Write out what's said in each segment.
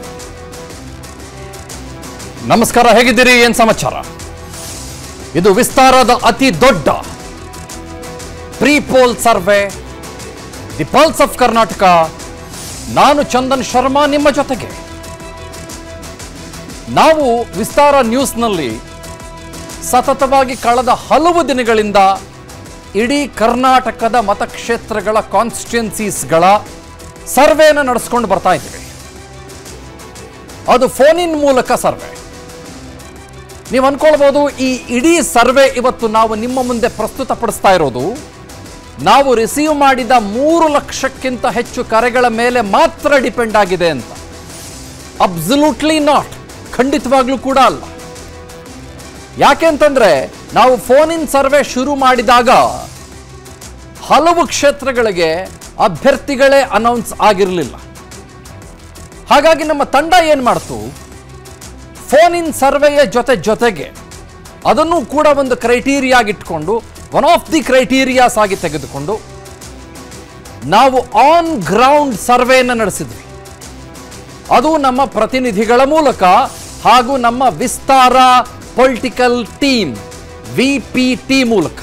ನಮಸ್ಕಾರ ಹೇಗಿದ್ದೀರಿ ಏನ್ ಸಮಾಚಾರ ಇದು ವಿಸ್ತಾರದ ಅತಿ ದೊಡ್ಡ pre poll survey the pulse of Karnataka ನಾನು ಚಂದನ್ ಶರ್ಮಾ ನಿಮ್ಮ ಜೊತೆಗೆ ನಾವು ವಿಸ್ತಾರ ನ್ಯೂಸ್ನಲ್ಲಿ ಸತತವಾಗಿ ಕಳೆದ ಹಲವು ದಿನಗಳಿಂದ ಇಡೀ ಕರ್ನಾಟಕದ ಮತಕ್ಷೇತ್ರಗಳ ಕಾನ್ಸ್ಟಿಟ್ಯುನ್ಸೀಸ್ಗಳ ಸರ್ವೆಯನ್ನು ನಡೆಸ್ಕೊಂಡು ಬರ್ತಾ ಇದ್ದೀವಿ ಅದು ಫೋನಿನ್ ಮೂಲಕ ಸರ್ವೆ ನೀವು ಅನ್ಕೊಳ್ಬೋದು ಈ ಇಡೀ ಸರ್ವೆ ಇವತ್ತು ನಾವು ನಿಮ್ಮ ಮುಂದೆ ಪ್ರಸ್ತುತಪಡಿಸ್ತಾ ಇರೋದು ನಾವು ರಿಸೀವ್ ಮಾಡಿದ ಮೂರು ಲಕ್ಷಕ್ಕಿಂತ ಹೆಚ್ಚು ಕರೆಗಳ ಮೇಲೆ ಮಾತ್ರ ಡಿಪೆಂಡ್ ಆಗಿದೆ ಅಂತ ಅಬ್ಸಲ್ಯೂಟ್ಲಿ ನಾಟ್ ಖಂಡಿತವಾಗ್ಲೂ ಕೂಡ ಅಲ್ಲ ಯಾಕೆ ಅಂತಂದ್ರೆ ನಾವು ಫೋನಿನ್ ಸರ್ವೆ ಶುರು ಮಾಡಿದಾಗ ಹಲವು ಕ್ಷೇತ್ರಗಳಿಗೆ ಅಭ್ಯರ್ಥಿಗಳೇ ಅನೌನ್ಸ್ ಆಗಿರಲಿಲ್ಲ ಹಾಗಾಗಿ ನಮ್ಮ ತಂಡ ಏನು ಮಾಡ್ತು ಫೋನ್ ಇನ್ ಸರ್ವೆಯ ಜೊತೆ ಜೊತೆಗೆ ಅದನ್ನು ಕೂಡ ಒಂದು ಕ್ರೈಟೀರಿಯಾಗಿ ಇಟ್ಕೊಂಡು ಒನ್ ಆಫ್ ದಿ ಕ್ರೈಟೀರಿಯಾಸ್ ಆಗಿ ತೆಗೆದುಕೊಂಡು ನಾವು ಆನ್ ಗ್ರೌಂಡ್ ಸರ್ವೆಯನ್ನು ನಡೆಸಿದ್ವಿ ಅದು ನಮ್ಮ ಪ್ರತಿನಿಧಿಗಳ ಮೂಲಕ ಹಾಗೂ ನಮ್ಮ Vistara political team V P T ಮೂಲಕ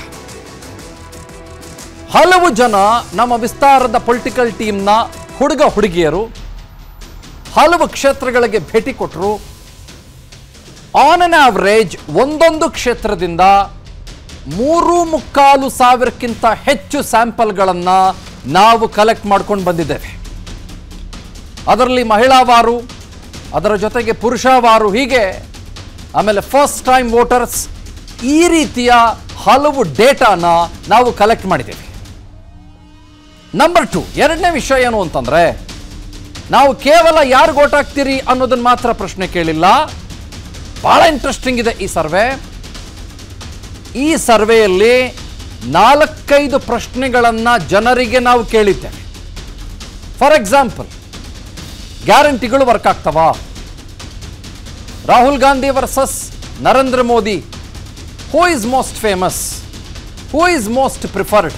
ಹಲವು ಜನ ನಮ್ಮ ವಿಸ್ತಾರದ ಪೊಲಿಟಿಕಲ್ ಟೀಮ್ನ ಹುಡುಗ ಹುಡುಗಿಯರು ಹಲವು ಕ್ಷೇತ್ರಗಳಿಗೆ ಭೇಟಿ ಕೊಟ್ಟರು ಆನ್ ಅನ್ ಆವರೇಜ್ ಒಂದೊಂದು ಕ್ಷೇತ್ರದಿಂದ ಮೂರು ಮುಕ್ಕಾಲು ಸಾವಿರಕ್ಕಿಂತ ಹೆಚ್ಚು ಸ್ಯಾಂಪಲ್ಗಳನ್ನು ನಾವು ಕಲೆಕ್ಟ್ ಮಾಡ್ಕೊಂಡು ಬಂದಿದ್ದೇವೆ ಅದರಲ್ಲಿ ಮಹಿಳಾವಾರು ಅದರ ಜೊತೆಗೆ ಪುರುಷವಾರು ಹೀಗೆ ಆಮೇಲೆ ಫಸ್ಟ್ ಟೈಮ್ ವೋಟರ್ಸ್ ಈ ರೀತಿಯ ಹಲವು ಡೇಟಾನ ನಾವು ಕಲೆಕ್ಟ್ ಮಾಡಿದ್ದೇವೆ ನಂಬರ್ ಟು ಎರಡನೇ ವಿಷಯ ಏನು ಅಂತಂದ್ರೆ ನಾವು ಕೇವಲ ಯಾರು ಓಟ್ ಹಾಕ್ತೀರಿ ಅನ್ನೋದನ್ನ ಮಾತ್ರ ಪ್ರಶ್ನೆ ಕೇಳಿಲ್ಲ ಬಹಳ ಇಂಟ್ರೆಸ್ಟಿಂಗ್ ಇದೆ ಈ ಸರ್ವೆ ಈ ಸರ್ವೆಯಲ್ಲಿ ನಾಲ್ಕೈದು ಪ್ರಶ್ನೆಗಳನ್ನು ಜನರಿಗೆ ನಾವು ಕೇಳಿದ್ದೇವೆ ಫಾರ್ ಎಕ್ಸಾಂಪಲ್ ಗ್ಯಾರಂಟಿಗಳು ವರ್ಕ್ ಆಗ್ತವಾ Rahul Gandhi versus Narendra Modi who is most famous who is most preferred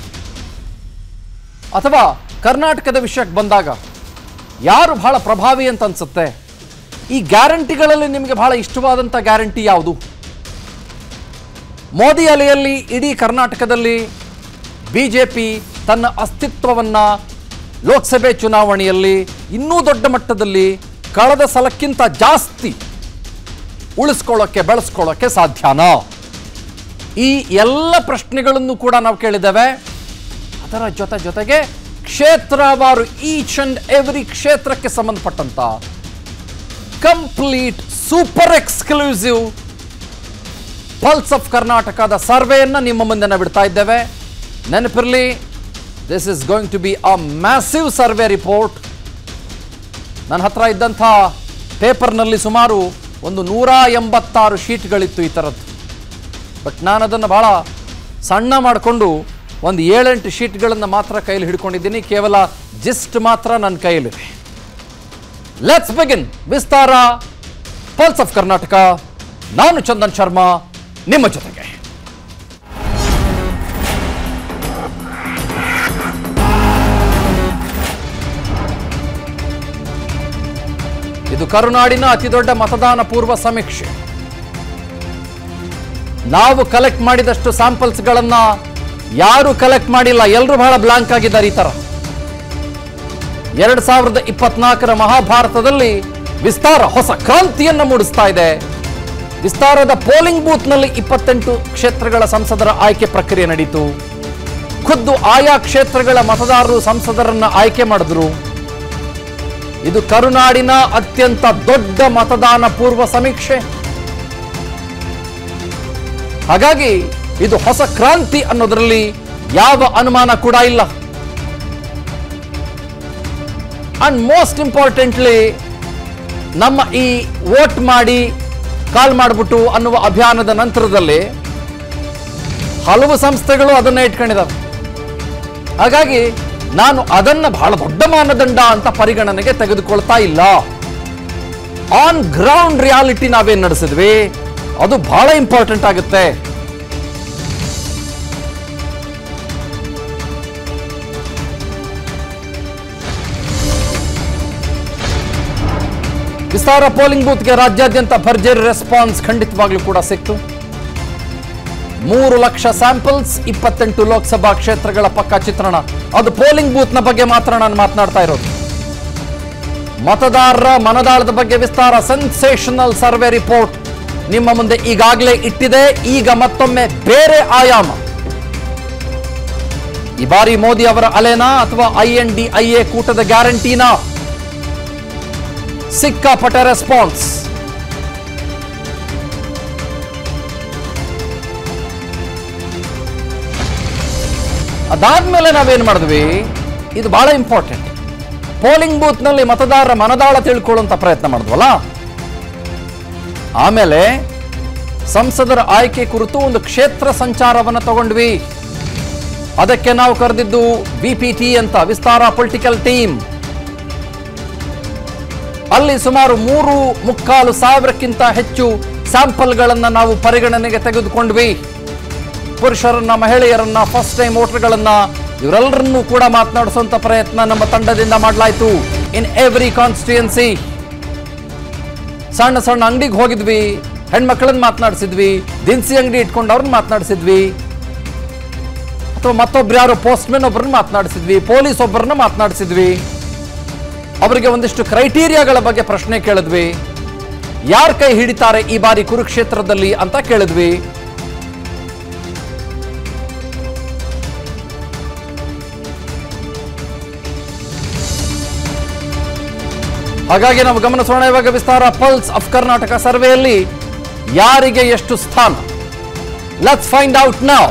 ಅಥವಾ ಕರ್ನಾಟಕದ ವಿಷಯಕ್ಕೆ ಬಂದಾಗ ಯಾರು ಬಹಳ ಪ್ರಭಾವಿ ಅಂತ ಅನ್ಸುತ್ತೆ ಈ ಗ್ಯಾರಂಟಿಗಳಲ್ಲಿ ನಿಮಗೆ ಬಹಳ ಇಷ್ಟವಾದಂಥ ಗ್ಯಾರಂಟಿ ಯಾವುದು ಮೋದಿ ಅಲೆಯಲ್ಲಿ ಇಡೀ ಕರ್ನಾಟಕದಲ್ಲಿ ಬಿ ಜೆ ಪಿ ತನ್ನ ಅಸ್ತಿತ್ವವನ್ನು ಲೋಕಸಭೆ ಚುನಾವಣೆಯಲ್ಲಿ ಇನ್ನೂ ದೊಡ್ಡ ಮಟ್ಟದಲ್ಲಿ ಕಳೆದ ಸಲಕ್ಕಿಂತ ಜಾಸ್ತಿ ಉಳಿಸ್ಕೊಳ್ಳೋಕ್ಕೆ ಬೆಳೆಸ್ಕೊಳ್ಳೋಕ್ಕೆ ಸಾಧ್ಯನಾ ಈ ಎಲ್ಲ ಪ್ರಶ್ನೆಗಳನ್ನು ಕೂಡ ನಾವು ಕೇಳಿದ್ದೇವೆ ಅದರ ಜೊತೆ ಜೊತೆಗೆ ಕ್ಷೇತ್ರವಾರು ಈಚ್ ಅಂಡ್ ಎವ್ರಿ ಕ್ಷೇತ್ರಕ್ಕೆ ಸಂಬಂಧಪಟ್ಟಂತ complete super exclusive pulse of ಕರ್ನಾಟಕದ ಸರ್ವೆಯನ್ನು ನಿಮ್ಮ ಮುಂದೆ ನಾವು ಬಿಡ್ತಾ ಇದ್ದೇವೆ ನೆನಪಿರಲಿ this is going to be a massive survey report ನನ್ನ ಹತ್ರ ಇದ್ದಂಥ ಪೇಪರ್ನಲ್ಲಿ ಸುಮಾರು ಒಂದು ನೂರ ಎಂಬತ್ತಾರು ಶೀಟ್ಗಳಿತ್ತು ಈ ಥರದ್ದು ಬಟ್ ನಾನು ಅದನ್ನು ಭಾಳ ಸಣ್ಣ ಮಾಡಿಕೊಂಡು ಒಂದು ಏಳೆಂಟು ಶೀಟ್ಗಳನ್ನು ಮಾತ್ರ ಕೈಯಲ್ಲಿ ಹಿಡ್ಕೊಂಡಿದ್ದೀನಿ ಕೇವಲ ಜಿಸ್ಟ್ ಮಾತ್ರ ನನ್ನ ಕೈಯಲ್ಲಿದೆ let's begin Vistara pulse of Karnataka ನಾನು ಚಂದನ್ ಶರ್ಮಾ ನಿಮ್ಮ ಜೊತೆಗೆ ಇದು ಕರುನಾಡಿನ ಅತಿದೊಡ್ಡ ಮತದಾನ ಪೂರ್ವ ಸಮೀಕ್ಷೆ ನಾವು ಕಲೆಕ್ಟ್ ಮಾಡಿದಷ್ಟು ಸ್ಯಾಂಪಲ್ಸ್ಗಳನ್ನ ಯಾರು ಕಲೆಕ್ಟ್ ಮಾಡಿಲ್ಲ ಎಲ್ಲರೂ ಬಹಳ ಬ್ಲಾಂಕ್ ಆಗಿದ್ದಾರೆ ಈ ತರ ಎರಡ್ ಸಾವಿರದ ಇಪ್ಪತ್ನಾಲ್ಕರ ಮಹಾಭಾರತದಲ್ಲಿ ವಿಸ್ತಾರ ಹೊಸ ಕ್ರಾಂತಿಯನ್ನು ಮೂಡಿಸ್ತಾ ಇದೆ ವಿಸ್ತಾರದ ಪೋಲಿಂಗ್ ಬೂತ್ನಲ್ಲಿ ಇಪ್ಪತ್ತೆಂಟು ಕ್ಷೇತ್ರಗಳ ಸಂಸದರ ಆಯ್ಕೆ ಪ್ರಕ್ರಿಯೆ ನಡೀತು ಖುದ್ದು ಆಯಾ ಕ್ಷೇತ್ರಗಳ ಮತದಾರರು ಸಂಸದರನ್ನ ಆಯ್ಕೆ ಮಾಡಿದ್ರು ಇದು ಕರುನಾಡಿನ ಅತ್ಯಂತ ದೊಡ್ಡ ಮತದಾನ ಪೂರ್ವ ಸಮೀಕ್ಷೆ ಹಾಗಾಗಿ ಇದು ಹೊಸ ಕ್ರಾಂತಿ ಅನ್ನೋದರಲ್ಲಿ ಯಾವ ಅನುಮಾನ ಕೂಡ ಇಲ್ಲ ಅಂಡ್ ಮೋಸ್ಟ್ ಇಂಪಾರ್ಟೆಂಟ್ಲಿ ನಮ್ಮ ಈ ವೋಟ್ ಮಾಡಿ ಕಾಲ್ ಮಾಡಿಬಿಟ್ಟು ಅನ್ನುವ ಅಭಿಯಾನದ ನಂತರದಲ್ಲಿ ಹಲವು ಸಂಸ್ಥೆಗಳು ಅದನ್ನ ಇಟ್ಕೊಂಡಿದ್ದಾವೆ ಹಾಗಾಗಿ ನಾನು ಅದನ್ನ ಬಹಳ ದೊಡ್ಡ ಮಾನದಂಡ ಅಂತ ಪರಿಗಣನೆಗೆ ತೆಗೆದುಕೊಳ್ತಾ ಇಲ್ಲ ಆನ್ ಗ್ರೌಂಡ್ ರಿಯಾಲಿಟಿ ನಾವೇನ್ ನಡೆಸಿದ್ವಿ ಅದು ಬಹಳ ಇಂಪಾರ್ಟೆಂಟ್ ಆಗುತ್ತೆ ವಿಸ್ತಾರ ಪೋಲಿಂಗ್ ಬೂತ್ಗೆ ರಾಜ್ಯಾದ್ಯಂತ ಭರ್ಜರಿ ರೆಸ್ಪಾನ್ಸ್ ಖಂಡಿತವಾಗ್ಲೂ ಕೂಡ ಸಿಕ್ತು ಮೂರು ಲಕ್ಷ ಸ್ಯಾಂಪಲ್ಸ್ ಇಪ್ಪತ್ತೆಂಟು ಲೋಕಸಭಾ ಕ್ಷೇತ್ರಗಳ ಪಕ್ಕ ಚಿತ್ರಣ ಅದು ಪೋಲಿಂಗ್ ಬೂತ್ನ ಬಗ್ಗೆ ಮಾತ್ರ ನಾನು ಮಾತನಾಡ್ತಾ ಇರೋದು ಮತದಾರರ ಮನದಾಳದ ಬಗ್ಗೆ ವಿಸ್ತಾರ ಸೆನ್ಸೇಷನಲ್ ಸರ್ವೆ ರಿಪೋರ್ಟ್ ನಿಮ್ಮ ಮುಂದೆ ಈಗಾಗಲೇ ಇಟ್ಟಿದೆ ಈಗ ಮತ್ತೊಮ್ಮೆ ಬೇರೆ ಆಯಾಮ ಈ ಬಾರಿ ಮೋದಿ ಅವರ ಅಲೆನಾ ಅಥವಾ I N D I A ಕೂಟದ ಗ್ಯಾರಂಟಿನಾ ಸಿಕ್ಕಾಪಟ್ಟೆ ರೆಸ್ಪಾನ್ಸ್ ಅದಾದ್ಮೇಲೆ ನಾವೇನ್ ಮಾಡಿದ್ವಿ ಇದು ಬಹಳ ಇಂಪಾರ್ಟೆಂಟ್ ಪೋಲಿಂಗ್ ಬೂತ್ನಲ್ಲಿ ಮತದಾರರ ಮನದಾಳ ತಿಳ್ಕೊಳ್ಳುವಂತ ಪ್ರಯತ್ನ ಮಾಡಿದ್ವಲ್ಲ ಆಮೇಲೆ ಸಂಸದರ ಆಯ್ಕೆ ಕುರಿತು ಒಂದು ಕ್ಷೇತ್ರ ಸಂಚಾರವನ್ನು ತಗೊಂಡ್ವಿ ಅದಕ್ಕೆ ನಾವು ಕರೆದಿದ್ದು ಬಿಪಿಟಿ ಅಂತ ವಿಸ್ತಾರ ಪೊಲಿಟಿಕಲ್ ಟೀಮ್ ಅಲ್ಲಿ ಸುಮಾರು ಮೂರು ಮುಕ್ಕಾಲು ಸಾವಿರಕ್ಕಿಂತ ಹೆಚ್ಚು ಸ್ಯಾಂಪಲ್ಗಳನ್ನು ನಾವು ಪರಿಗಣನೆಗೆ ತೆಗೆದುಕೊಂಡ್ವಿ ಪುರುಷರನ್ನ ಮಹಿಳೆಯರನ್ನ ಫಸ್ಟ್ ಟೈಮ್ ವೋಟರ್ಗಳನ್ನ ಇವರೆಲ್ಲರನ್ನೂ ಕೂಡ ಮಾತನಾಡಿಸುವಂತ ಪ್ರಯತ್ನ ನಮ್ಮ ತಂಡದಿಂದ ಮಾಡಲಾಯಿತು ಇನ್ ಎವ್ರಿ ಕಾನ್ಸ್ಟಿಟ್ಯೂನ್ಸಿ ಸಣ್ಣ ಸಣ್ಣ ಅಂಗಡಿಗೆ ಹೋಗಿದ್ವಿ ಹೆಣ್ಮಕ್ಳನ್ನ ಮಾತನಾಡಿಸಿದ್ವಿ ದಿನಸಿ ಅಂಗಡಿ ಇಟ್ಕೊಂಡವ್ರನ್ನ ಮಾತನಾಡಿಸಿದ್ವಿ ಅಥವಾ ಮತ್ತೊಬ್ರು ಯಾರು ಪೋಸ್ಟ್ಮೆನ್ ಒಬ್ಬರನ್ನ ಮಾತನಾಡಿಸಿದ್ವಿ ಪೊಲೀಸ್ ಒಬ್ಬರನ್ನ ಮಾತನಾಡಿಸಿದ್ವಿ ಅವರಿಗೆ ಒಂದಿಷ್ಟು ಕ್ರೈಟೀರಿಯಾಗಳ ಬಗ್ಗೆ ಪ್ರಶ್ನೆ ಕೇಳಿದ್ವಿ ಯಾರ ಕೈ ಹಿಡಿತಾರೆ ಈ ಬಾರಿ ಕುರುಕ್ಷೇತ್ರದಲ್ಲಿ ಅಂತ ಕೇಳಿದ್ವಿ ಹಾಗಾಗಿ ನಾವು ಗಮನಿಸೋಣ ಇವಾಗ ವಿಸ್ತಾರ ಪಲ್ಸ್ ಆಫ್ ಕರ್ನಾಟಕ ಸರ್ವೆಯಲ್ಲಿ ಯಾರಿಗೆ ಎಷ್ಟು ಸ್ಥಾನ ಲೆಟ್ಸ್ ಫೈಂಡ್ ಔಟ್ ನಾವ್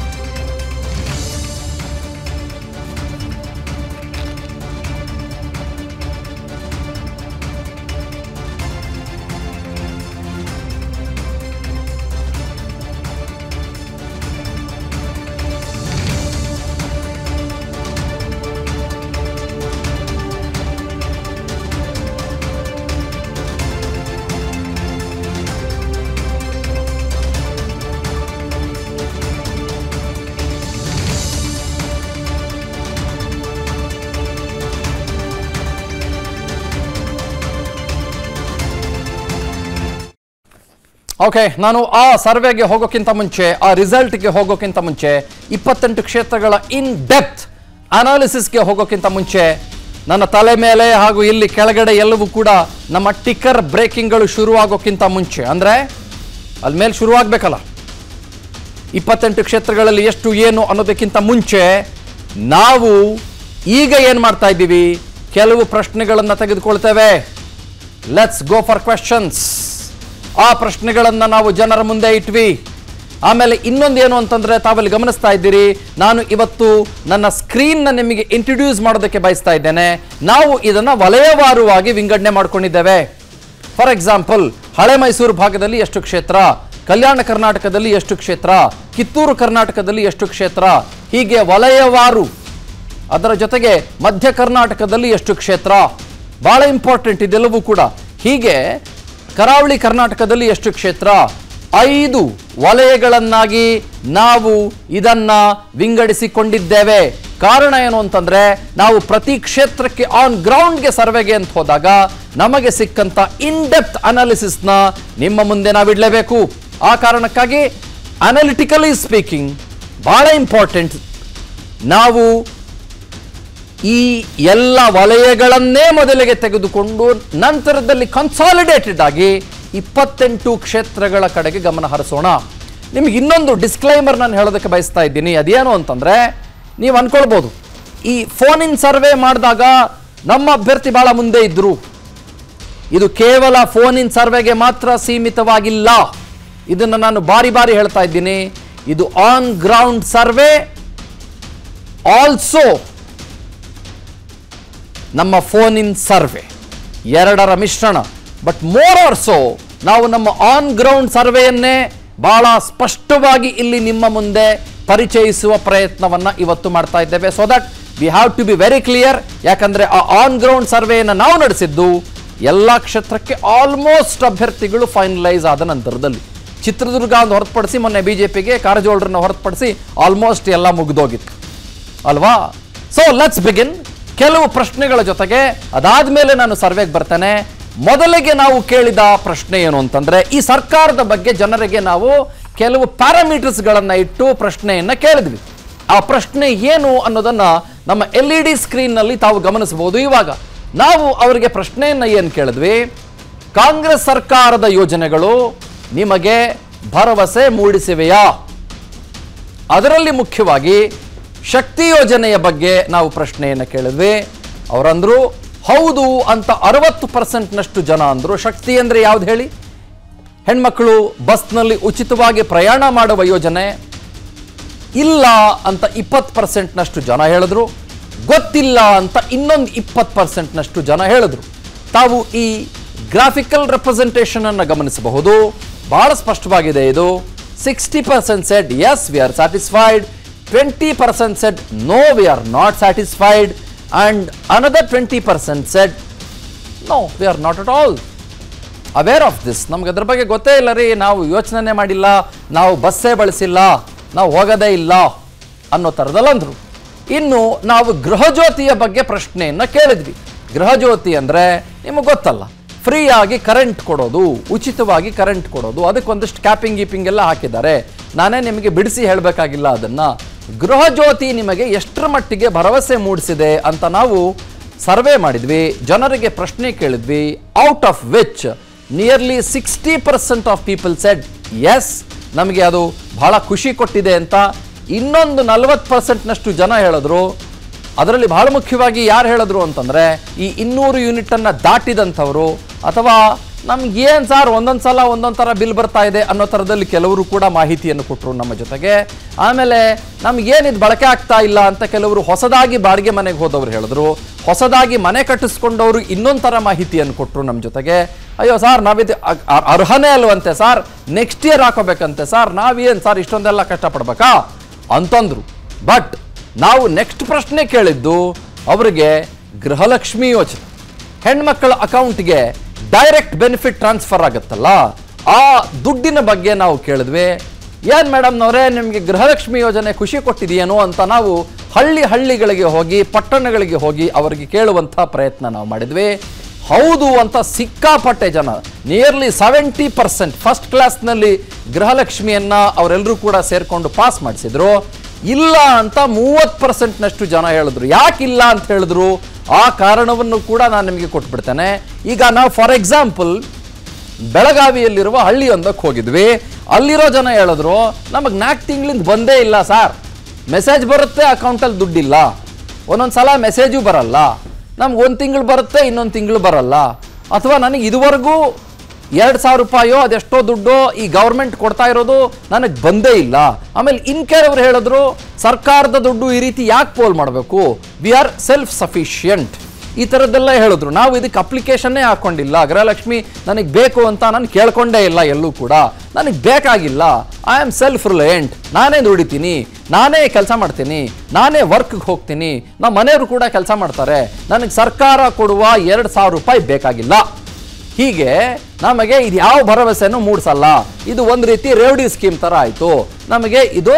ಓಕೆ ನಾನು ಆ ಸರ್ವೆಗೆ ಹೋಗೋಕ್ಕಿಂತ ಮುಂಚೆ ಆ ರಿಸಲ್ಟ್ಗೆ ಹೋಗೋಕ್ಕಿಂತ ಮುಂಚೆ ಇಪ್ಪತ್ತೆಂಟು ಕ್ಷೇತ್ರಗಳ ಇನ್ ಡೆಪ್ತ್ ಅನಾಲಿಸಿಸ್ಗೆ ಹೋಗೋಕ್ಕಿಂತ ಮುಂಚೆ ನನ್ನ ತಲೆ ಮೇಲೆ ಹಾಗೂ ಇಲ್ಲಿ ಕೆಳಗಡೆ ಎಲ್ಲವೂ ಕೂಡ ನಮ್ಮ ಟಿಕ್ಕರ್ ಬ್ರೇಕಿಂಗ್ಗಳು ಶುರುವಾಗೋಕ್ಕಿಂತ ಮುಂಚೆ ಅಂದರೆ ಅಲ್ಲಿ ಮೇಲೆ ಶುರುವಾಗಬೇಕಲ್ಲ ಇಪ್ಪತ್ತೆಂಟು ಕ್ಷೇತ್ರಗಳಲ್ಲಿ ಎಷ್ಟು ಏನು ಅನ್ನೋದಕ್ಕಿಂತ ಮುಂಚೆ ನಾವು ಈಗ ಏನು ಮಾಡ್ತಾ ಇದ್ದೀವಿ ಕೆಲವು ಪ್ರಶ್ನೆಗಳನ್ನು ತೆಗೆದುಕೊಳ್ತೇವೆ ಲೆಟ್ಸ್ ಗೋ ಫಾರ್ ಕ್ವೆಶನ್ಸ್ ಆ ಪ್ರಶ್ನೆಗಳನ್ನು ನಾವು ಜನರ ಮುಂದೆ ಇಟ್ವಿ ಆಮೇಲೆ ಇನ್ನೊಂದು ಏನು ಅಂತಂದ್ರೆ ತಾವಲ್ಲಿ ಗಮನಿಸ್ತಾ ಇದ್ದೀರಿ ನಾನು ಇವತ್ತು ನನ್ನ ಸ್ಕ್ರೀನ್ನ ನಿಮಗೆ ಇಂಟ್ರೊಡ್ಯೂಸ್ ಮಾಡೋದಕ್ಕೆ ಬಯಸ್ತಾ ಇದ್ದೇನೆ ನಾವು ಇದನ್ನು ವಲಯವಾರುವಾಗಿ ವಿಂಗಡಣೆ ಮಾಡ್ಕೊಂಡಿದ್ದೇವೆ ಫಾರ್ ಎಕ್ಸಾಂಪಲ್ ಹಳೆ ಮೈಸೂರು ಭಾಗದಲ್ಲಿ ಎಷ್ಟು ಕ್ಷೇತ್ರ ಕಲ್ಯಾಣ ಕರ್ನಾಟಕದಲ್ಲಿ ಎಷ್ಟು ಕ್ಷೇತ್ರ ಕಿತ್ತೂರು ಕರ್ನಾಟಕದಲ್ಲಿ ಎಷ್ಟು ಕ್ಷೇತ್ರ ಹೀಗೆ ವಲಯವಾರು ಅದರ ಜೊತೆಗೆ ಮಧ್ಯ ಕರ್ನಾಟಕದಲ್ಲಿ ಎಷ್ಟು ಕ್ಷೇತ್ರ ಬಹಳ ಇಂಪಾರ್ಟೆಂಟ್ ಇದೆಲ್ಲವೂ ಕೂಡ ಹೀಗೆ ಕರಾವಳಿ ಕರ್ನಾಟಕದಲ್ಲಿ ಎಷ್ಟು ಕ್ಷೇತ್ರ ಐದು ವಲಯಗಳನ್ನಾಗಿ ನಾವು ಇದನ್ನ ವಿಂಗಡಿಸಿಕೊಂಡಿದ್ದೇವೆ ಕಾರಣ ಏನು ಅಂತಂದ್ರೆ ನಾವು ಪ್ರತಿ ಕ್ಷೇತ್ರಕ್ಕೆ ಆನ್ ಗ್ರೌಂಡ್ಗೆ ಸರ್ವೆಗೆ ಅಂತ ಹೋದಾಗ ನಮಗೆ ಸಿಕ್ಕಂತ ಇನ್ ಡೆಪ್ತ್ ಅನಾಲಿಸಿಸ್ನ ನಿಮ್ಮ ಮುಂದೆ ನಾವಿಡಲೇಬೇಕು ಆ ಕಾರಣಕ್ಕಾಗಿ ಅನಾಲಿಟಿಕಲಿ ಸ್ಪೀಕಿಂಗ್ ಬಹಳ ಇಂಪಾರ್ಟೆಂಟ್ ನಾವು ಈ ಎಲ್ಲ ವಲಯಗಳನ್ನೇ ಮೊದಲಿಗೆ ತೆಗೆದುಕೊಂಡು ನಂತರದಲ್ಲಿ ಕನ್ಸಾಲಿಡೇಟೆಡ್ ಆಗಿ ಇಪ್ಪತ್ತೆಂಟು ಕ್ಷೇತ್ರಗಳ ಕಡೆಗೆ ಗಮನ ಹರಿಸೋಣ ನಿಮ್ಗೆ ಇನ್ನೊಂದು ಡಿಸ್ಕ್ಲೈಮರ್ ನಾನು ಹೇಳೋದಕ್ಕೆ ಬಯಸ್ತಾ ಇದ್ದೀನಿ ಅದೇನು ಅಂತಂದ್ರೆ ನೀವು ಅನ್ಕೊಳ್ಬೋದು ಈ ಫೋನ್ ಇನ್ ಸರ್ವೆ ಮಾಡಿದಾಗ ನಮ್ಮ ಅಭ್ಯರ್ಥಿ ಬಹಳ ಮುಂದೆ ಇದ್ರು ಇದು ಕೇವಲ ಫೋನ್ ಇನ್ ಸರ್ವೆಗೆ ಮಾತ್ರ ಸೀಮಿತವಾಗಿಲ್ಲ ಇದನ್ನು ನಾನು ಬಾರಿ ಬಾರಿ ಹೇಳ್ತಾ ಇದ್ದೀನಿ ಇದು ಆನ್ ಗ್ರೌಂಡ್ ಸರ್ವೆ ಆಲ್ಸೋ ನಮ್ಮ ಫೋನ್ ಇನ್ ಸರ್ವೆ ಎರಡರ ಮಿಶ್ರಣ ಬಟ್ ಮೋರ್ ಆರ್ ಸೊ ನಾವು ನಮ್ಮ ಆನ್ ಗ್ರೌಂಡ್ ಸರ್ವೆಯನ್ನೇ ಬಹಳ ಸ್ಪಷ್ಟವಾಗಿ ಇಲ್ಲಿ ನಿಮ್ಮ ಮುಂದೆ ಪರಿಚಯಿಸುವ ಪ್ರಯತ್ನವನ್ನ ಇವತ್ತು ಮಾಡ್ತಾ ಇದ್ದೇವೆ so that we have to be very clear ಯಾಕಂದ್ರೆ ಆ ಆನ್ ಗ್ರೌಂಡ್ ಸರ್ವೆಯನ್ನು ನಾವು ನಡೆಸಿದ್ದು ಎಲ್ಲ ಕ್ಷೇತ್ರಕ್ಕೆ ಆಲ್ಮೋಸ್ಟ್ ಅಭ್ಯರ್ಥಿಗಳು ಫೈನಲೈಸ್ ಆದ ನಂತರದಲ್ಲಿ ಚಿತ್ರದುರ್ಗ ಒಂದು ಹೊರತುಪಡಿಸಿ ಮೊನ್ನೆ ಬಿಜೆಪಿಗೆ ಕಾರಜೋಳರನ್ನ ಹೊರತುಪಡಿಸಿ ಆಲ್ಮೋಸ್ಟ್ ಎಲ್ಲ ಮುಗಿದೋಗಿತ್ತು ಅಲ್ವಾ ಸೊ ಲೆಟ್ಸ್ ಬಿಗಿನ್ ಕೆಲವು ಪ್ರಶ್ನೆಗಳ ಜೊತೆಗೆ ಅದಾದ್ಮೇಲೆ ನಾನು ಸರ್ವೆಗೆ ಬರ್ತೇನೆ ಮೊದಲಿಗೆ ನಾವು ಕೇಳಿದ ಪ್ರಶ್ನೆ ಏನು ಅಂತಂದ್ರೆ ಈ ಸರ್ಕಾರದ ಬಗ್ಗೆ ಜನರಿಗೆ ನಾವು ಕೆಲವು ಪ್ಯಾರಾಮೀಟರ್ಸ್ಗಳನ್ನು ಇಟ್ಟು ಪ್ರಶ್ನೆಯನ್ನ ಕೇಳಿದ್ವಿ ಆ ಪ್ರಶ್ನೆ ಏನು ಅನ್ನೋದನ್ನ ನಮ್ಮ ಎಲ್ ಇ ಡಿ ಸ್ಕ್ರೀನ್ನಲ್ಲಿ ತಾವು ಗಮನಿಸಬಹುದು ಇವಾಗ ನಾವು ಅವರಿಗೆ ಪ್ರಶ್ನೆಯನ್ನ ಏನು ಕೇಳಿದ್ವಿ ಕಾಂಗ್ರೆಸ್ ಸರ್ಕಾರದ ಯೋಜನೆಗಳು ನಿಮಗೆ ಭರವಸೆ ಮೂಡಿಸಿವೆಯಾ ಅದರಲ್ಲಿ ಮುಖ್ಯವಾಗಿ ಶಕ್ತಿ ಯೋಜನೆಯ ಬಗ್ಗೆ ನಾವು ಪ್ರಶ್ನೆಯನ್ನು ಕೇಳಿದ್ವಿ ಅವರಂದ್ರು ಹೌದು ಅಂತ ಅರವತ್ತು ಪರ್ಸೆಂಟ್ನಷ್ಟು ಜನ ಅಂದರು ಶಕ್ತಿ ಅಂದರೆ ಯಾವ್ದು ಹೇಳಿ ಹೆಣ್ಮಕ್ಳು ಬಸ್ನಲ್ಲಿ ಉಚಿತವಾಗಿ ಪ್ರಯಾಣ ಮಾಡುವ ಯೋಜನೆ ಇಲ್ಲ ಅಂತ ಇಪ್ಪತ್ತು ಪರ್ಸೆಂಟ್ನಷ್ಟು ಜನ ಹೇಳಿದ್ರು ಗೊತ್ತಿಲ್ಲ ಅಂತ ಇನ್ನೊಂದು ಇಪ್ಪತ್ತು ಪರ್ಸೆಂಟ್ನಷ್ಟು ಜನ ಹೇಳಿದ್ರು ತಾವು ಈ ಗ್ರಾಫಿಕಲ್ ರೆಪ್ರೆಸೆಂಟೇಷನ್ ಅನ್ನು ಗಮನಿಸಬಹುದು ಬಹಳ ಸ್ಪಷ್ಟವಾಗಿದೆ ಇದು sixty percent said yes we are satisfied twenty percent said no we are not satisfied and another twenty percent said no we are not at all aware of this ನಮ್ಗೆ ಅದ್ರ ಬಗ್ಗೆ ಗೊತ್ತೇ ಇಲ್ಲ ರೀ ನಾವು ಯೋಚನೆ ಮಾಡಿಲ್ಲ ನಾವು ಬಸ್ಸೇ ಬಳಸಿಲ್ಲ ನಾವು ಹೋಗೋದೇ ಇಲ್ಲ ಅನ್ನೋ ಥರದಲ್ಲಿ ಅಂದರು ಇನ್ನು ನಾವು ಗೃಹಜ್ಯೋತಿಯ ಬಗ್ಗೆ ಪ್ರಶ್ನೆಯನ್ನು ಕೇಳಿದ್ವಿ ಗೃಹಜ್ಯೋತಿ ಅಂದರೆ ನಿಮಗೆ ಗೊತ್ತಲ್ಲ ಫ್ರೀಯಾಗಿ ಕರೆಂಟ್ ಕೊಡೋದು ಉಚಿತವಾಗಿ ಕರೆಂಟ್ ಕೊಡೋದು ಅದಕ್ಕೊಂದಿಷ್ಟು ಕ್ಯಾಪಿಂಗ್ ಗೀಪಿಂಗ್ ಎಲ್ಲ ಹಾಕಿದ್ದಾರೆ ನಾನೇ ನಿಮಗೆ ಬಿಡಿಸಿ ಹೇಳಬೇಕಾಗಿಲ್ಲ ಅದನ್ನು ಗೃಹಜ್ಯೋತಿ ನಿಮಗೆ ಎಷ್ಟರ ಮಟ್ಟಿಗೆ ಭರವಸೆ ಮೂಡಿಸಿದೆ ಅಂತ ನಾವು ಸರ್ವೆ ಮಾಡಿದ್ವಿ ಜನರಿಗೆ ಪ್ರಶ್ನೆ ಕೇಳಿದ್ವಿ out of which nearly sixty percent of people said yes ನಮಗೆ ಅದು ಬಹಳ ಖುಷಿ ಕೊಟ್ಟಿದೆ ಅಂತ ಇನ್ನೊಂದು ನಲವತ್ತು ಪರ್ಸೆಂಟ್ನಷ್ಟು ಜನ ಹೇಳಿದ್ರು ಅದರಲ್ಲಿ ಬಹಳ ಮುಖ್ಯವಾಗಿ ಯಾರು ಹೇಳಿದ್ರು ಅಂತಂದರೆ ಈ ಇನ್ನೂರು ಯೂನಿಟನ್ನು ದಾಟಿದಂಥವರು ಅಥವಾ ನಮ್ಗೆ ಏನು ಸರ್ ಒಂದೊಂದು ಸಲ ಒಂದೊಂದು ಥರ ಬಿಲ್ ಬರ್ತಾ ಇದೆ ಅನ್ನೋ ಥರದಲ್ಲಿ ಕೆಲವರು ಕೂಡ ಮಾಹಿತಿಯನ್ನು ಕೊಟ್ಟರು ನಮ್ಮ ಜೊತೆಗೆ ಆಮೇಲೆ ನಮಗೇನಿದು ಬಳಕೆ ಆಗ್ತಾ ಇಲ್ಲ ಅಂತ ಕೆಲವರು ಹೊಸದಾಗಿ ಬಾಡಿಗೆ ಮನೆಗೆ ಹೋದವರು ಹೇಳಿದ್ರು ಹೊಸದಾಗಿ ಮನೆ ಕಟ್ಟಿಸ್ಕೊಂಡವರು ಇನ್ನೊಂದು ಥರ ಮಾಹಿತಿಯನ್ನು ಕೊಟ್ಟರು ನಮ್ಮ ಜೊತೆಗೆ ಅಯ್ಯೋ ಸರ್ ನಾವಿದು ಅ- ಅ- ಅರ್ಹನೇ ಅಲ್ವಂತೆ ಸರ್ ನೆಕ್ಸ್ಟ್ ಇಯರ್ ಹಾಕೋಬೇಕಂತೆ ಸರ್ ನಾವೇನು ಸರ್ ಇಷ್ಟೊಂದೆಲ್ಲ ಕಷ್ಟಪಡ್ಬೇಕಾ ಅಂತಂದ್ರು ಬಟ್ ನಾವು ನೆಕ್ಸ್ಟ್ ಪ್ರಶ್ನೆ ಕೇಳಿದ್ದು ಅವರಿಗೆ ಗೃಹಲಕ್ಷ್ಮಿ ಯೋಜನೆ ಹೆಣ್ಮಕ್ಕಳ ಅಕೌಂಟ್ಗೆ ಡೈರೆಕ್ಟ್ ಬೆನಿಫಿಟ್ ಟ್ರಾನ್ಸ್ಫರ್ ಆಗುತ್ತಲ್ಲ ಆ ದುಡ್ಡಿನ ಬಗ್ಗೆ ನಾವು ಕೇಳಿದ್ವಿ ಏನು ಮೇಡಮ್ನವರೇ ನಿಮಗೆ ಗೃಹಲಕ್ಷ್ಮಿ ಯೋಜನೆ ಖುಷಿ ಕೊಟ್ಟಿದೆಯೇನೋ ಅಂತ ನಾವು ಹಳ್ಳಿ ಹಳ್ಳಿಗಳಿಗೆ ಹೋಗಿ ಪಟ್ಟಣಗಳಿಗೆ ಹೋಗಿ ಅವರಿಗೆ ಕೇಳುವಂಥ ಪ್ರಯತ್ನ ನಾವು ಮಾಡಿದ್ವಿ ಹೌದು ಅಂತ ಸಿಕ್ಕಾಪಟ್ಟೆ ಜನ ನಿಯರ್ಲಿ ಸೆವೆಂಟಿ ಪರ್ಸೆಂಟ್ ಫಸ್ಟ್ ಕ್ಲಾಸ್ನಲ್ಲಿ ಗೃಹಲಕ್ಷ್ಮಿಯನ್ನ ಅವರೆಲ್ಲರೂ ಕೂಡ ಸೇರ್ಕೊಂಡು ಪಾಸ್ ಮಾಡಿಸಿದ್ರು ಇಲ್ಲ ಅಂತ ಮೂವತ್ತು ಪರ್ಸೆಂಟ್ನಷ್ಟು ಜನ ಹೇಳಿದ್ರು ಯಾಕಿಲ್ಲ ಅಂತ ಹೇಳಿದ್ರು ಆ ಕಾರಣವನ್ನು ಕೂಡ ನಾನು ನಿಮಗೆ ಕೊಟ್ಬಿಡ್ತೇನೆ ಈಗ ನಾವು ಫಾರ್ ಎಕ್ಸಾಂಪಲ್ ಬೆಳಗಾವಿಯಲ್ಲಿರುವ ಹಳ್ಳಿಯೊಂದಕ್ಕೆ ಹೋಗಿದ್ವಿ ಅಲ್ಲಿರೋ ಜನ ಹೇಳಿದ್ರು ನಮಗೆ ನಾಲ್ಕು ತಿಂಗಳಿಂದ ಬಂದೇ ಇಲ್ಲ ಸರ್ ಮೆಸೇಜ್ ಬರುತ್ತೆ ಅಕೌಂಟಲ್ಲಿ ದುಡ್ಡಿಲ್ಲ ಒಂದೊಂದು ಸಲ ಮೆಸೇಜು ಬರಲ್ಲ ನಮ್ಗೆ ಒಂದು ತಿಂಗಳು ಬರುತ್ತೆ ಇನ್ನೊಂದು ತಿಂಗಳು ಬರಲ್ಲ ಅಥವಾ ನನಗೆ ಇದುವರೆಗೂ ಎರಡು ಸಾವಿರ ರೂಪಾಯೋ ಅದೆಷ್ಟೋ ದುಡ್ಡು ಈ ಗೌರ್ಮೆಂಟ್ ಕೊಡ್ತಾ ಇರೋದು ನನಗೆ ಬಂದೇ ಇಲ್ಲ ಆಮೇಲೆ ಇನ್ ಕೆಲವ್ರು ಹೇಳಿದ್ರು ಸರ್ಕಾರದ ದುಡ್ಡು ಈ ರೀತಿ ಯಾಕೆ ಪೋಲ್ ಮಾಡಬೇಕು ವಿ ಆರ್ ಸೆಲ್ಫ್ ಸಫಿಷಿಯಂಟ್ ಈ ಥರದ್ದೆಲ್ಲ ಹೇಳಿದ್ರು ನಾವು ಇದಕ್ಕೆ ಅಪ್ಲಿಕೇಶನ್ನೇ ಹಾಕೊಂಡಿಲ್ಲ ಗೃಹಲಕ್ಷ್ಮಿ ನನಗೆ ಬೇಕು ಅಂತ ನಾನು ಕೇಳ್ಕೊಂಡೇ ಇಲ್ಲ ಎಲ್ಲೂ ಕೂಡ ನನಗೆ ಬೇಕಾಗಿಲ್ಲ ಐ ಆಮ್ ಸೆಲ್ಫ್ ರಿಲಯಂಟ್ ನಾನೇ ದುಡಿತೀನಿ ನಾನೇ ಕೆಲಸ ಮಾಡ್ತೀನಿ ನಾನೇ ವರ್ಕ್ಗೆ ಹೋಗ್ತೀನಿ ನಮ್ಮ ಮನೆಯವರು ಕೂಡ ಕೆಲಸ ಮಾಡ್ತಾರೆ ನನಗೆ ಸರ್ಕಾರ ಕೊಡುವ ಎರಡು ಸಾವಿರ ರೂಪಾಯಿ ಬೇಕಾಗಿಲ್ಲ ಹೀಗೆ ನಮಗೆ ಇದು ಯಾವ ಭರವಸೆನೂ ಮೂಡಿಸಲ್ಲ ಇದು ಒಂದು ರೀತಿ ರೇವಡಿ ಸ್ಕೀಮ್ ಥರ ಆಯಿತು ನಮಗೆ ಇದು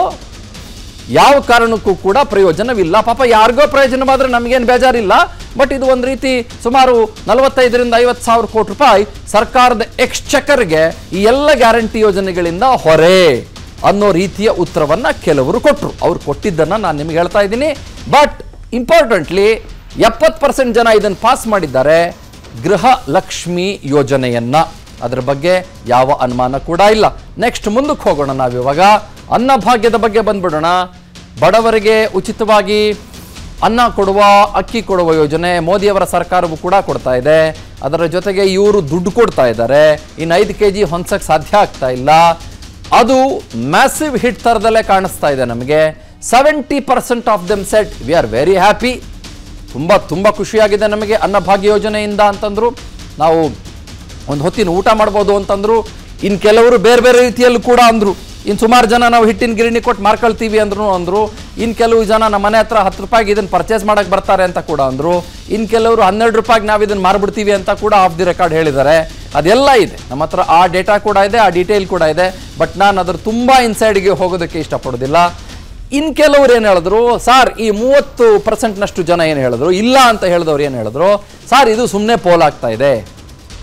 ಯಾವ ಕಾರಣಕ್ಕೂ ಕೂಡ ಪ್ರಯೋಜನವಿಲ್ಲ ಪಾಪ ಯಾರಿಗೋ ಪ್ರಯೋಜನವಾದ್ರೆ ನಮಗೇನು ಬೇಜಾರಿಲ್ಲ ಬಟ್ ಇದು ಒಂದು ರೀತಿ ಸುಮಾರು ನಲವತ್ತೈದರಿಂದ ಐವತ್ತು ಸಾವಿರ ಕೋಟಿ ರೂಪಾಯಿ ಸರ್ಕಾರದ ಎಕ್ಸ್ಚಕರ್ಗೆ ಈ ಎಲ್ಲ ಗ್ಯಾರಂಟಿ ಯೋಜನೆಗಳಿಂದ ಹೊರೆ ಅನ್ನೋ ರೀತಿಯ ಉತ್ತರವನ್ನ ಕೆಲವರು ಕೊಟ್ಟರು ಅವ್ರು ಕೊಟ್ಟಿದ್ದನ್ನು ನಾನು ನಿಮಗೆ ಹೇಳ್ತಾ ಇದ್ದೀನಿ ಬಟ್ ಇಂಪಾರ್ಟೆಂಟ್ಲಿ ಎಪ್ಪತ್ತು ಪರ್ಸೆಂಟ್ ಜನ ಇದನ್ನು ಪಾಸ್ ಮಾಡಿದ್ದಾರೆ ಗೃಹ ಲಕ್ಷ್ಮಿ ಯೋಜನೆಯನ್ನ ಅದರ ಬಗ್ಗೆ ಯಾವ ಅನುಮಾನ ಕೂಡ ಇಲ್ಲ ನೆಕ್ಸ್ಟ್ ಮುಂದಕ್ಕೆ ಹೋಗೋಣ ನಾವಿವಾಗ ಅನ್ನಭಾಗ್ಯದ ಬಗ್ಗೆ ಬಂದ್ಬಿಡೋಣ ಬಡವರಿಗೆ ಉಚಿತವಾಗಿ ಅನ್ನ ಕೊಡುವ ಅಕ್ಕಿ ಕೊಡುವ ಯೋಜನೆ ಮೋದಿಯವರ ಸರ್ಕಾರವು ಕೂಡ ಕೊಡ್ತಾ ಇದೆ ಅದರ ಜೊತೆಗೆ ಇವರು ದುಡ್ಡು ಕೊಡ್ತಾ ಇದ್ದಾರೆ ಇನ್ನು ಐದು ಕೆ ಜಿ ಹೊಂದಕ್ಕೆ ಸಾಧ್ಯ ಆಗ್ತಾ ಇಲ್ಲ ಅದು ಮ್ಯಾಸಿವ್ ಹಿಟ್ ಥರದಲ್ಲೇ ಕಾಣಿಸ್ತಾ ಇದೆ ನಮಗೆ seventy percent of them said we are very happy ತುಂಬ ತುಂಬ ಖುಷಿಯಾಗಿದೆ ನಮಗೆ ಅನ್ನಭಾಗ್ಯ ಯೋಜನೆಯಿಂದ ಅಂತಂದ್ರು ನಾವು ಒಂದು ಹೊತ್ತಿನ ಊಟ ಮಾಡ್ಬೋದು ಅಂತಂದ್ರು ಇನ್ನು ಕೆಲವರು ಬೇರೆ ಬೇರೆ ರೀತಿಯಲ್ಲೂ ಕೂಡ ಅಂದರು ಇನ್ನು ಸುಮಾರು ಜನ ನಾವು ಹಿಟ್ಟಿನ ಗಿರಣಿ ಕೊಟ್ಟು ಮಾರ್ಕೊಳ್ತೀವಿ ಅಂದ್ರು ಅಂದರು ಇನ್ನು ಕೆಲವು ಜನ ನಮ್ಮ ಮನೆ ಹತ್ರ ಹತ್ತು ರೂಪಾಯಿಗೆ ಇದನ್ನು ಪರ್ಚೇಸ್ ಮಾಡಕ್ಕೆ ಬರ್ತಾರೆ ಅಂತ ಕೂಡ ಅಂದರು ಇನ್ನು ಕೆಲವರು ಹನ್ನೆರಡು ರೂಪಾಯಿಗೆ ನಾವು ಇದನ್ನು ಮಾರ್ಬಿಡ್ತೀವಿ ಅಂತ ಕೂಡ ಆಫ್ ದಿ ರೆಕಾರ್ಡ್ ಹೇಳಿದ್ದಾರೆ ಅದೆಲ್ಲ ಇದೆ ನಮ್ಮ ಹತ್ರ ಆ ಡೇಟಾ ಕೂಡ ಇದೆ ಆ ಡೀಟೇಲ್ ಕೂಡ ಇದೆ ಬಟ್ ನಾನು ಅದ್ರ ತುಂಬ ಇನ್ಸೈಡ್ಗೆ ಹೋಗೋದಕ್ಕೆ ಇಷ್ಟಪಡೋದಿಲ್ಲ ಇನ್ ಕೆಲವ್ರು ಏನು ಹೇಳಿದ್ರು ಸರ್ ಈ ಮೂವತ್ತು ಪರ್ಸೆಂಟ್ನಷ್ಟು ಜನ ಏನು ಹೇಳಿದ್ರು ಇಲ್ಲ ಅಂತ ಹೇಳಿದವ್ರು ಏನು ಹೇಳಿದ್ರು ಸರ್ ಇದು ಸುಮ್ಮನೆ ಪೋಲ್ ಆಗ್ತಾ ಇದೆ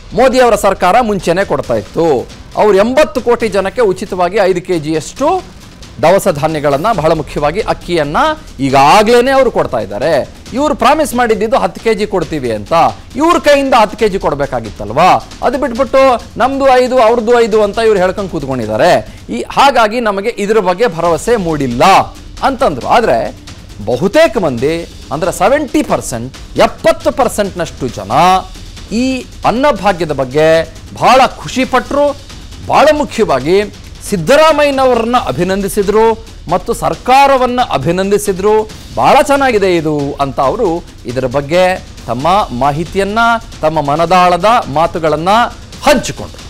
ಮೋದಿ ಅವರ ಸರ್ಕಾರ ಮುಂಚೆನೆ ಕೊಡ್ತಾ ಇತ್ತು ಅವ್ರು ಎಂಬತ್ತು ಕೋಟಿ ಜನಕ್ಕೆ ಉಚಿತವಾಗಿ ಐದು ಕೆ ಜಿಯಷ್ಟು ದವಸ ಧಾನ್ಯಗಳನ್ನು ಬಹಳ ಮುಖ್ಯವಾಗಿ ಅಕ್ಕಿಯನ್ನ ಈಗಾಗಲೇ ಅವರು ಕೊಡ್ತಾ ಇದ್ದಾರೆ ಇವರು ಪ್ರಾಮಿಸ್ ಮಾಡಿದ್ದು ಹತ್ತು ಕೆ ಜಿ ಕೊಡ್ತೀವಿ ಅಂತ ಇವ್ರ ಕೈಯಿಂದ ಹತ್ತು ಕೆ ಜಿ ಕೊಡಬೇಕಾಗಿತ್ತಲ್ವಾ ಅದು ಬಿಟ್ಬಿಟ್ಟು ನಮ್ದು ಐದು ಅವ್ರದ್ದು ಐದು ಅಂತ ಇವ್ರು ಹೇಳ್ಕೊಂಡು ಕೂತ್ಕೊಂಡಿದ್ದಾರೆ ಈ ಹಾಗಾಗಿ ನಮಗೆ ಇದ್ರ ಬಗ್ಗೆ ಭರವಸೆ ಮೂಡಿಲ್ಲ ಅಂತಂದ್ರು ಆದರೆ ಬಹುತೇಕ ಮಂದಿ ಅಂದರೆ ಸೆವೆಂಟಿ ಪರ್ಸೆಂಟ್ ಎಪ್ಪತ್ತು ಪರ್ಸೆಂಟ್ನಷ್ಟು ಜನ ಈ ಅನ್ನಭಾಗ್ಯದ ಬಗ್ಗೆ ಬಹಳ ಖುಷಿಪಟ್ಟರು ಬಹಳ ಮುಖ್ಯವಾಗಿ ಸಿದ್ದರಾಮಯ್ಯನವರನ್ನ ಅಭಿನಂದಿಸಿದ್ರು ಮತ್ತು ಸರ್ಕಾರವನ್ನು ಅಭಿನಂದಿಸಿದ್ರು ಬಹಳ ಚೆನ್ನಾಗಿದೆ ಇದು ಅಂತ ಅವರು ಇದರ ಬಗ್ಗೆ ತಮ್ಮ ಮಾಹಿತಿಯನ್ನ ತಮ್ಮ ಮನದಾಳದ ಮಾತುಗಳನ್ನು ಹಂಚಿಕೊಂಡ್ರು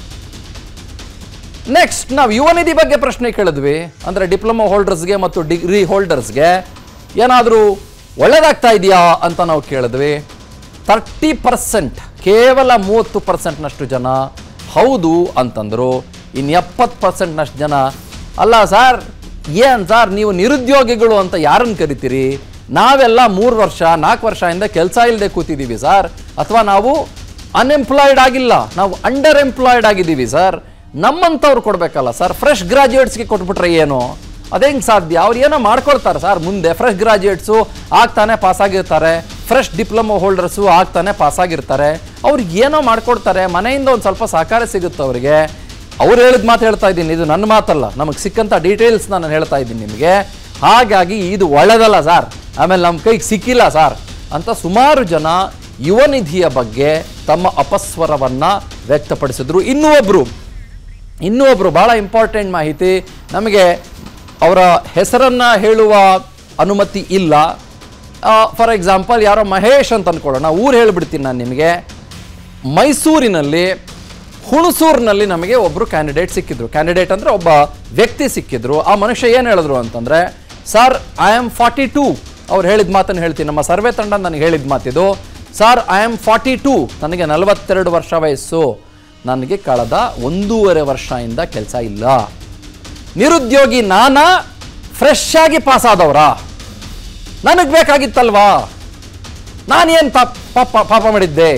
ನೆಕ್ಸ್ಟ್ ನಾವು ಯುವ ನಿಧಿ ಬಗ್ಗೆ ಪ್ರಶ್ನೆ ಕೇಳಿದ್ವಿ ಅಂದರೆ ಡಿಪ್ಲೊಮಾ ಹೋಲ್ಡರ್ಸ್ಗೆ ಮತ್ತು ಡಿಗ್ರಿ ಹೋಲ್ಡರ್ಸ್ಗೆ ಏನಾದರೂ ಒಳ್ಳೇದಾಗ್ತಾ ಇದೆಯಾ ಅಂತ ನಾವು ಕೇಳಿದ್ವಿ ತರ್ಟಿ ಪರ್ಸೆಂಟ್ ಕೇವಲ ಮೂವತ್ತು ಪರ್ಸೆಂಟ್ನಷ್ಟು ಜನ ಹೌದು ಅಂತಂದರು ಇನ್ನು ಎಪ್ಪತ್ತು ಪರ್ಸೆಂಟ್ನಷ್ಟು ಜನ ಅಲ್ಲ ಸರ್ ಏನು ಸರ್ ನೀವು ನಿರುದ್ಯೋಗಿಗಳು ಅಂತ ಯಾರನ್ನು ಕರಿತೀರಿ ನಾವೆಲ್ಲ ಮೂರು ವರ್ಷ ನಾಲ್ಕು ವರ್ಷದಿಂದ ಕೆಲಸ ಇಲ್ಲದೆ ಕೂತಿದ್ದೀವಿ ಸರ್ ಅಥವಾ ನಾವು ಅನ್ಎಂಪ್ಲಾಯ್ಡ್ ಆಗಿಲ್ಲ ನಾವು ಅಂಡರ್ ಎಂಪ್ಲಾಯ್ಡ್ ಆಗಿದ್ದೀವಿ ಸರ್ ನಮ್ಮಂಥವ್ರು ಕೊಡಬೇಕಲ್ಲ ಸರ್ ಫ್ರೆಶ್ ಗ್ರಾಜ್ಯುಯೇಟ್ಸ್ಗೆ ಕೊಟ್ಬಿಟ್ರೆ ಏನು ಅದೇಂಗೆ ಸಾಧ್ಯ ಅವ್ರು ಏನೋ ಮಾಡ್ಕೊಳ್ತಾರೆ ಸರ್ ಮುಂದೆ ಫ್ರೆಶ್ ಗ್ರಾಜ್ಯುಯೇಟ್ಸು ಆಗ್ತಾನೆ ಪಾಸಾಗಿರ್ತಾರೆ ಫ್ರೆಶ್ ಡಿಪ್ಲೊಮಾ ಹೋಲ್ಡರ್ಸು ಆಗ್ತಾನೆ ಪಾಸಾಗಿರ್ತಾರೆ ಅವ್ರಿಗೆ ಏನೋ ಮಾಡ್ಕೊಡ್ತಾರೆ ಮನೆಯಿಂದ ಒಂದು ಸ್ವಲ್ಪ ಸಹಕಾರ ಸಿಗುತ್ತೆ ಅವರಿಗೆ ಅವ್ರು ಹೇಳಿದ ಮಾತು ಹೇಳ್ತಾ ಇದ್ದೀನಿ ಇದು ನನ್ನ ಮಾತಲ್ಲ ನಮಗೆ ಸಿಕ್ಕಂಥ ಡೀಟೇಲ್ಸ್ ನಾನು ಹೇಳ್ತಾ ಇದ್ದೀನಿ ನಿಮಗೆ ಹಾಗಾಗಿ ಇದು ಒಳ್ಳೆದಲ್ಲ ಸರ್ ಆಮೇಲೆ ನಮ್ಮ ಕೈಗೆ ಸಿಕ್ಕಿಲ್ಲ ಸರ್ ಅಂತ ಸುಮಾರು ಜನ ಯುವ ನಿಧಿಯ ಬಗ್ಗೆ ತಮ್ಮ ಅಪಸ್ವರವನ್ನು ವ್ಯಕ್ತಪಡಿಸಿದ್ರು ಇನ್ನೂ ಒಬ್ಬರು ಇನ್ನೂ ಒಬ್ಬರು ಭಾಳ ಇಂಪಾರ್ಟೆಂಟ್ ಮಾಹಿತಿ ನಮಗೆ ಅವರ ಹೆಸರನ್ನು ಹೇಳುವ ಅನುಮತಿ ಇಲ್ಲ ಫಾರ್ ಎಕ್ಸಾಂಪಲ್ ಯಾರೋ ಮಹೇಶ್ ಅಂತ ಅಂದ್ಕೊಳ್ಳೋಣ ಊರು ಹೇಳಿಬಿಡ್ತೀನಿ ನಾನು ನಿಮಗೆ ಮೈಸೂರಿನಲ್ಲಿ ಹುಣಸೂರಿನಲ್ಲಿ ನಮಗೆ ಒಬ್ಬರು ಕ್ಯಾಂಡಿಡೇಟ್ ಸಿಕ್ಕಿದ್ರು ಕ್ಯಾಂಡಿಡೇಟ್ ಅಂದರೆ ಒಬ್ಬ ವ್ಯಕ್ತಿ ಸಿಕ್ಕಿದ್ರು ಆ ಮನುಷ್ಯ ಏನು ಹೇಳಿದ್ರು ಅಂತಂದರೆ sir I am forty two ಅವ್ರು ಹೇಳಿದ ಮಾತನ್ನು ಹೇಳ್ತೀನಿ ನಮ್ಮ ಸರ್ವೆ ತಂಡ ನನಗೆ ಹೇಳಿದ ಮಾತಿದು sir I am forty two ನನಗೆ ನಲವತ್ತೆರಡು ವರ್ಷ ವಯಸ್ಸು ನನಗೆ ಕಳೆದ ಒಂದೂವರೆ ವರ್ಷದಿಂದ ಕೆಲಸ ಇಲ್ಲ ನಿರುದ್ಯೋಗಿ ನಾನಾ ಫ್ರೆಶ್ ಆಗಿ ಪಾಸ್ ಆದವ್ರಾ ನನಗೆ ಬೇಕಾಗಿತ್ತಲ್ವಾ ನಾನೇನು ಪಾಪ ಪಾಪ ಪಾಪ ಮಾಡಿದ್ದೆ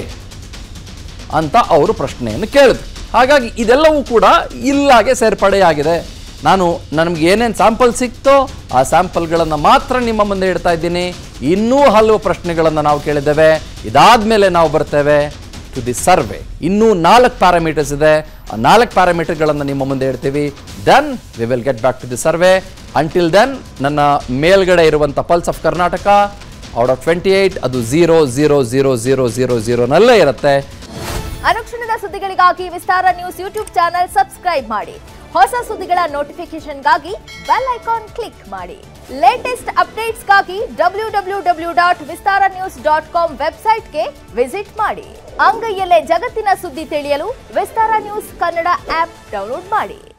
ಅಂತ ಅವರು ಪ್ರಶ್ನೆಯನ್ನು ಕೇಳಿದ್ರು ಹಾಗಾಗಿ ಇದೆಲ್ಲವೂ ಕೂಡ ಇಲ್ಲಾಗೆ ಸೇರ್ಪಡೆಯಾಗಿದೆ ನಾನು ನನಗೆ ಏನೇನು ಸ್ಯಾಂಪಲ್ ಸಿಕ್ತೋ ಆ ಸ್ಯಾಂಪಲ್ಗಳನ್ನು ಮಾತ್ರ ನಿಮ್ಮ ಮುಂದೆ ಇಡ್ತಾ ಇದ್ದೀನಿ ಇನ್ನೂ ಹಲವು ಪ್ರಶ್ನೆಗಳನ್ನು ನಾವು ಕೇಳಿದ್ದೇವೆ ಇದಾದ ಮೇಲೆ ನಾವು ಬರ್ತೇವೆ ಟು ದಿ ಸರ್ವೆ ಇನ್ನೂ ನಾಲ್ಕು ಪ್ಯಾರಾಮೀಟರ್ಸ್ ಇದೆ ಆ ನಾಲ್ಕು ಪ್ಯಾರಾಮೀಟರ್ಗಳನ್ನು ನಿಮ್ಮ ಮುಂದೆ ಇಡ್ತೀವಿ then we will get back to the survey until then ನನ್ನ ಮೇಲ್ಗಡೆ ಇರುವಂಥ pulse of Karnataka out of twenty eight ಅದು zero zero zero zero zero ಝೀರೋನಲ್ಲೇ ಇರುತ್ತೆ ಅನುಕ್ಷಣದ ಸುದ್ದಿಗಳಿಗಾಗಿ Vistara news YouTube channel subscribe ಮಾಡಿ ಹೊಸ ಸುದ್ದಿಗಳ ನೋಟಿಫಿಕೇಶನ್ಗಾಗಿ ಬೆಲ್ ಐಕಾನ್ ಕ್ಲಿಕ್ ಮಾಡಿ ಲೇಟೆಸ್ಟ್ ಅಪ್ಡೇಟ್ಸ್ಗಾಗಿ W W W dot Vistara news dot com ವೆಬ್ಸೈಟ್ಗೆ ವಿಸಿಟ್ ಮಾಡಿ ಅಂಗೈಯಲ್ಲೇ ಜಗತ್ತಿನ ಸುದ್ದಿ ತಿಳಿಯಲು Vistara news Kannada app download ಮಾಡಿ